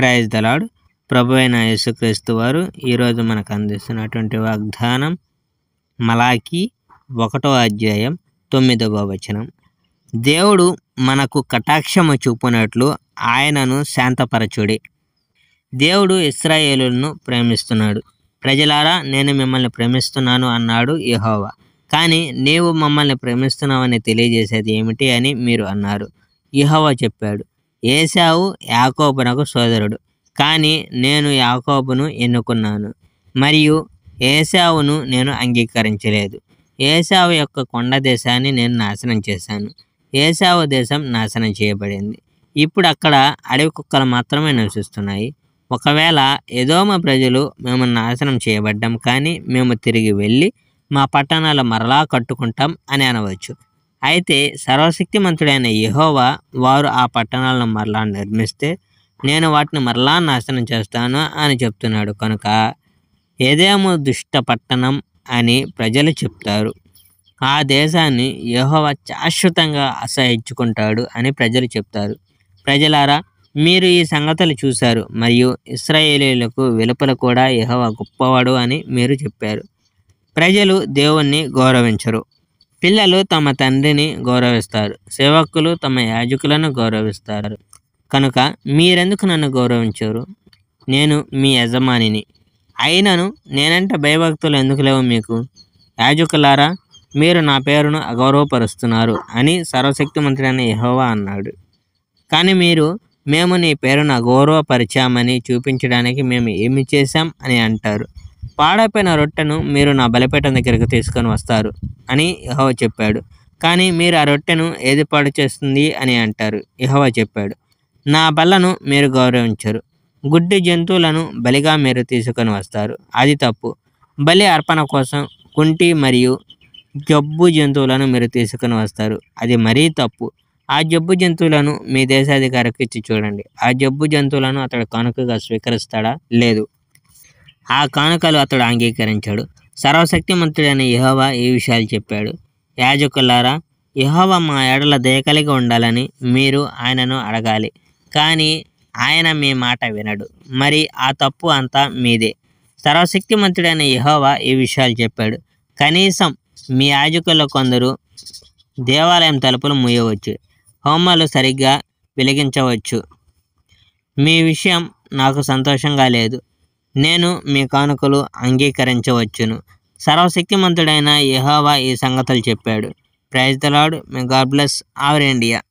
praise the Lord ప్రభు అయిన యేసుక్రీస్తు వారు ఈరోజు మనకు అందిస్తున్నటువంటి వాగ్దానం మలాకి ఒకటో అధ్యాయం తొమ్మిదవ వచనం దేవుడు మనకు కటాక్షము చూపునట్లు ఆయనను శాంతపరచుడి దేవుడు ఇస్రాయేలులను ప్రేమిస్తున్నాడు ప్రజలారా నేను మిమ్మల్ని ప్రేమిస్తున్నాను అన్నాడు యెహోవా కానీ నీవు మమ్మల్ని ప్రేమిస్తున్నావని తెలియజేసేది ఏమిటి అని మీరు అన్నారు యెహోవా చెప్పాడు ఏశావు యాకోబునకు సోదరుడు కానీ నేను యాకోబును ఎన్నుకున్నాను మరియు ఏశావును నేను అంగీకరించలేదు ఏశావు యొక్క కొండ దేశాన్ని నేను నాశనం చేశాను ఏశావు దేశం నాశనం చేయబడింది ఇప్పుడు అక్కడ అడవి కుక్కలు మాత్రమే నివసిస్తున్నాయి ఒకవేళ ఎదోమ ప్రజలు మేము నాశనం చేయబడ్డాం కానీ మేము తిరిగి వెళ్ళి మా పట్టణాలు మరలా కట్టుకుంటాం అని అనవచ్చు అయితే సర్వశక్తిమంతుడైన యెహోవా వారు ఆ పట్టణాలను మరలా నిర్మిస్తే నేను వాటిని మరలా నాశనం చేస్తాను అని చెప్తున్నాడు కనుక ఏదేమో దుష్ట పట్టణం అని ప్రజలు చెప్తారు ఆ దేశాన్ని యెహోవా శాశ్వతంగా అసహించుకుంటాడు అని ప్రజలు చెప్తారు ప్రజలారా మీరు ఈ సంగతులు చూశారు మరియు ఇస్రాయేలీలకు వెలుపల కూడా యెహోవా గొప్పవాడు అని మీరు చెప్పారు ప్రజలు దేవుణ్ణి గౌరవించరు పిల్లలు తమ తండ్రిని గౌరవిస్తారు సేవకులు తమ యాజకులను గౌరవిస్తారు కనుక మీరెందుకు నన్ను గౌరవించరు నేను మీ యజమానిని అయినను నేనంటే భయభక్తులు ఎందుకు లేవు మీకు యాజకులారా మీరు నా పేరును అగౌరవపరుస్తున్నారు అని సర్వశక్తిమంతుడైన యెహోవా అన్నాడు కానీ మీరు మేము నీ పేరును అగౌరవపరిచామని చూపించడానికి మేము ఏమి చేశాం అని అంటారు పాడైపోయిన రొట్టెను మీరు నా బలిపీఠం దగ్గరికి తీసుకొని వస్తారు అని యెహోవా చెప్పాడు కానీ మీరు ఆ రొట్టెను ఏది పాడు చేస్తుంది అని అంటారు యెహోవా చెప్పాడు నా బల్లను మీరు గౌరవించరు గుడ్డి జంతువులను బలిగా మీరు తీసుకొని వస్తారు అది తప్పు బలి అర్పణ కోసం కుంటి మరియు జబ్బు జంతువులను మీరు తీసుకొని వస్తారు అది మరీ తప్పు ఆ జబ్బు జంతువులను మీ దేశాధికారికి ఇచ్చి చూడండి ఆ జబ్బు జంతువులను అతడు కానుకగా స్వీకరిస్తాడా లేదు ఆ కానుకలు అతడు అంగీకరించాడు సర్వశక్తిమంతుడైన యెహోవా ఈ విషయాలు చెప్పాడు యాజకులారా యెహోవా మా ఎడల దయ కలిగి ఉండాలని మీరు ఆయనను అడగాలి కానీ ఆయన మీ మాట వినడు మరి ఆ తప్పు అంతా మీదే సర్వశక్తిమంతుడైన యెహోవా ఈ విషయాలు చెప్పాడు కనీసం మీ యాజకుల్లో కొందరు దేవాలయం తలుపులు మూయవచ్చు హోమాలు సరిగ్గా వెలిగించవచ్చు మీ విషయం నాకు సంతోషంగా లేదు నేను మీ కానుకలు అంగీకరించవచ్చును సర్వశక్తిమంతుడైన యెహోవా ఈ సంగతులు చెప్పాడు praise the lord may god bless our India